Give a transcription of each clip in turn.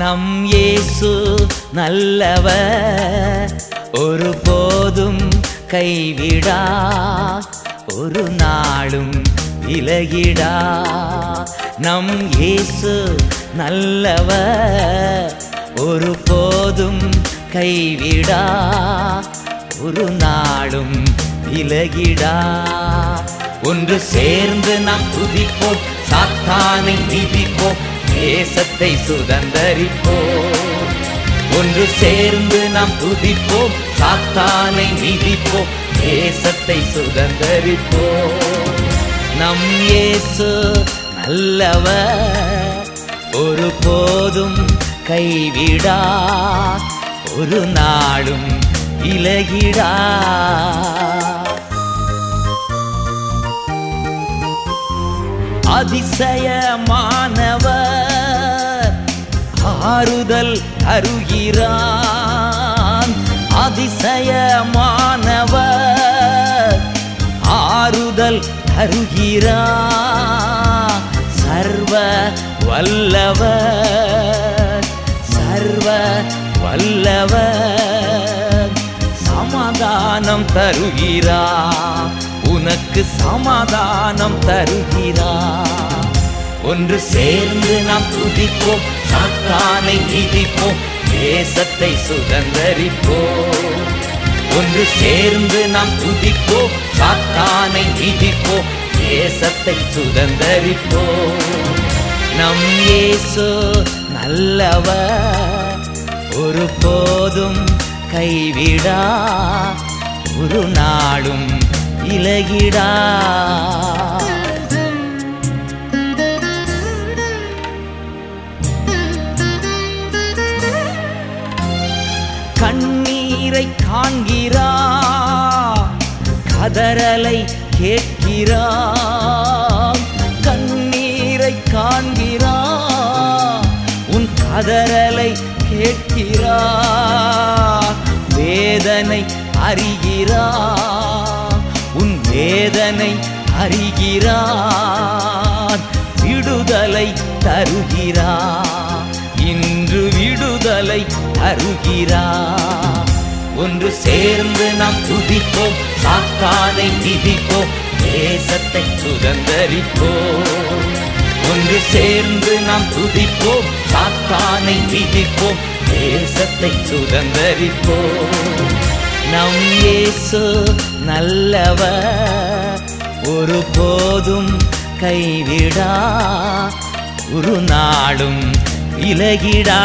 நம் இயேசு நல்லவர் ஒரு போதும் கைவிடா ஒரு நாளும் விலகிடா நம் இயேசு நல்லவர் ஒரு போதும் கைவிடா ஒரு நாளும் விலகிடா ஒன்று சேர்ந்து நாம் துதிப்போம் சாத்தானை மிதிப்போம் தேசத்தை சுதந்தரிப்போம் ஒன்று சேர்ந்து நாம் துதிப்போம் சாத்தானை மிதிப்போம் தேசத்தை சுதந்தரிப்போம் நம் இயேசு நல்லவர் ஒரு போதும் கைவிடா ஒரு நாளும் இலகிடா அதிசயமானவர் ஆறுதல் தருகிறான் அதிசயமானவர் ஆறுதல் தருகிறான் சர்வ வல்லவர் சர்வ வல்லவர் சமாதானம் தருகிறார் உனக்கு சமாதானம் தருகிறார் ஒன்று சேர்ந்து நாம் துதிப்போம் சாத்தானை மிதிப்போம் தேசத்தை சுதந்தரிப்போம் ஒன்று சேர்ந்து நாம் துதிப்போம் சாத்தானை மிதிப்போம் தேசத்தை சுதந்தரிப்போம் நம் இயேசு நல்லவர் ஒரு போதும் கைவிடா ஒரு நாளும் இலகிடா கண்ணீரை காண்கிறா கதறலை கேட்கிறா கண்ணீரை காண்கிறா உன் கதறலை கேட்கிறா வேதனை அறிகிறா உன் வேதனை அறிகிறான் விடுதலை தருகிறா இன்று விடுதலை தருகிறா ஒன்று சேர்ந்து நாம் துதிப்போம் சாத்தானை மிதிப்போம் தேசத்தை சுதந்தரிப்போம் ஒன்று சேர்ந்து நாம் துதிப்போம் சாத்தானை மிதிப்போம் தேசத்தை சுதந்தரிப்போம் நம் இயேசு நல்லவர் ஒரு போதும் கைவிடா ஒரு நாளும் விலகிடா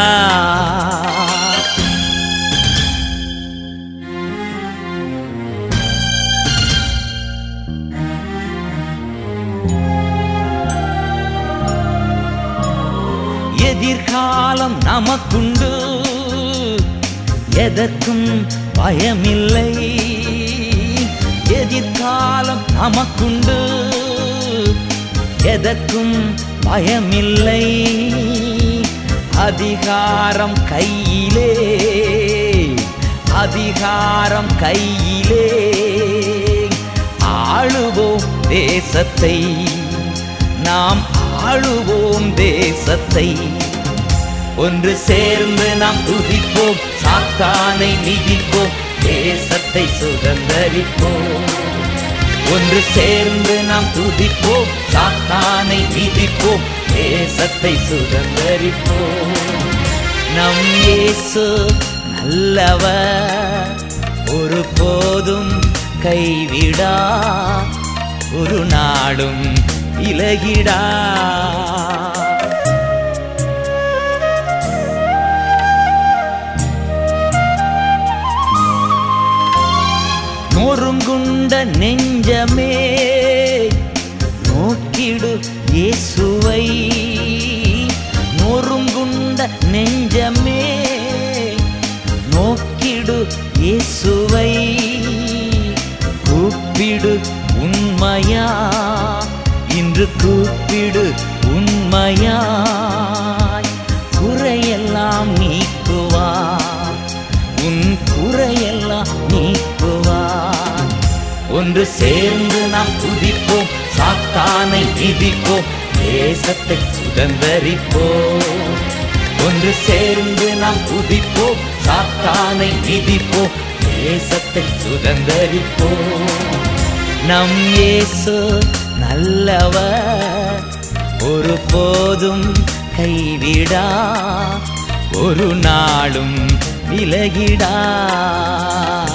எதிர்காலம் நமக்குண்டு எதற்கும் பயமில்லை எதிர்காலம் நமக்குண்டு எதற்கும் பயமில்லை அதிகாரம் கையிலே அதிகாரம் கையிலே ஆளுவோம் தேசத்தை நாம் ஆளுவோம் தேசத்தை ஒன்று சேர்ந்து நாம் துதிப்போம் சாத்தானை மிதிப்போம் தேசத்தை சுதந்தரிப்போம் ஒன்று சேர்ந்து நாம் துதிப்போம் சாத்தானை மிதிப்போம் தேசத்தை சுதந்தரிப்போம் நம் இயேசு நல்லவர் ஒரு போதும் கைவிடா ஒரு நாடும் இலகிடா நொறுங்குண்ட நெஞ்சமே நோக்கிடு இயேசுவை நொறுங்குண்ட நெஞ்சமே நோக்கிடு இயேசுவை கூப்பிடு உண்மையா இன்று கூப்பிடு உண்மையாய் குறையெல்லாம் நீக்குவார் உன் குறையெல்லாம் நீக்குவார் ஒன்று சேர்ந்து நாம் துதிப்போம் சாத்தானை மிதிப்போம் தேசத்தை சுதந்தரிப்போம் ஒன்று சேர்ந்து நாம் துதிப்போம் சாத்தானை மிதிப்போம் தேசத்தை சுதந்தரிப்போம் நம் இயேசு நல்லவர் ஒரு போதும் கைவிடா ஒரு நாளும் விலகிடா